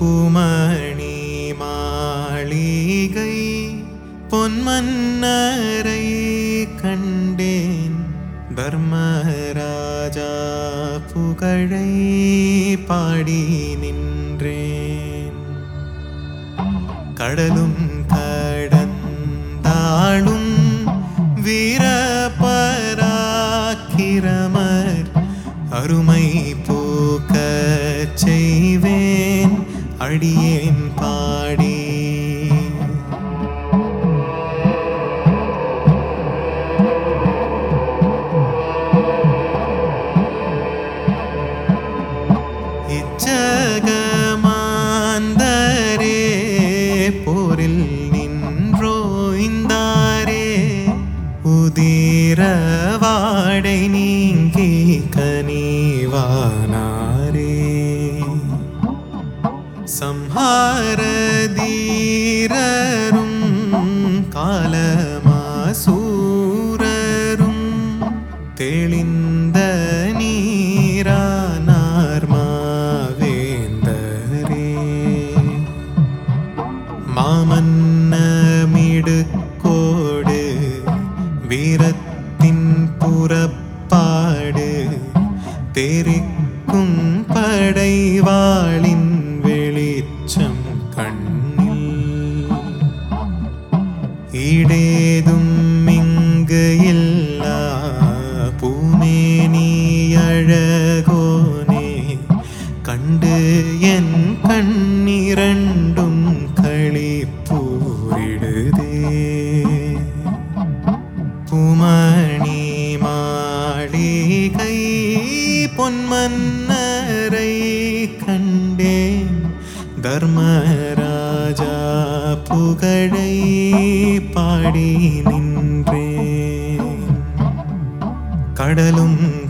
பூமணி மாளிகை பொன்மன்னரை கண்டேன் தர்மராஜா புகழை பாடி நின்றேன் கடலும் கடந்தாளும் வீரபராக்கிரமர் அருமை பூக்கச் செய்வேன் அடியேன் பாடி இச்சகமாந்தரே போரில் நின்றோய்ந்தாரே உதிரவாடை நீங்கி கனிவானாரே சம்ஹாரதீரரும் காலமாசூரரும் தெளிந்த நீரானார் மாவேந்தரே மாமன்னமிடுக்கோடு வீரத்தின் புறப்பாடு தெரிக்கும் படைவாளின் வெளிச்சம் கண்ணில் ஈடேதும் இங்கு இல்லா பூமேனி அழகோனே கண்டு என் கண்ணிரண்டும் களிப்பூரிடுதே பூமணி மாளிகை பொன்மன்னரை கண்டேன் தர்மராஜா புகழை பாடி நின்றேன் கடலும்